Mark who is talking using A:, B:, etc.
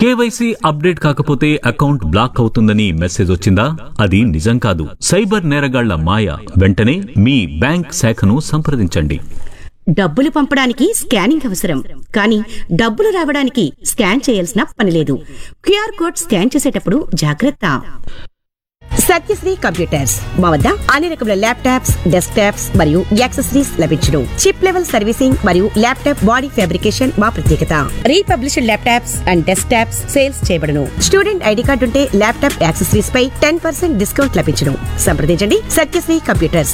A: KYC update కాకపోతే account block అవుతుందని message వచ్చిందా అది నిజం కాదు సైబర్ నేరగాళ్ల మాయ వెంటనే మీ బ్యాంక్ శాఖను సంప్రదించండి
B: డబ్బులు పంపడానికి స్కానింగ్ అవసరం కానీ డబ్బులు రావడానికి స్కాన్ చేయాల్సిన పని లేదు క్యూఆర్ కోడ్ స్కాన్ చేసేటప్పుడు జాగ్రత్త సత్యశ్రీ కంప్యూటర్స్ మా వద్ద అన్ని రకముల ల్యాప్టాప్స్ డెస్క్ టాప్స్ మరియు యాక్సెసరీస్ లభించును చిప్ లెవెల్ సర్వీసింగ్ మరియు ల్యాప్టాప్ బాడీ ఫ్యాబ్రికేషన్ మా ప్రత్యేకత refurbished laptops and desktops sales చేయబడును స్టూడెంట్ ఐడి కార్డు ఉంటే ల్యాప్టాప్ యాక్సెసరీస్ పై టెన్ పర్సెంట్ డిస్కౌంట్ లభించును సంప్రదించండి సత్యశ్రీ కంప్యూటర్స్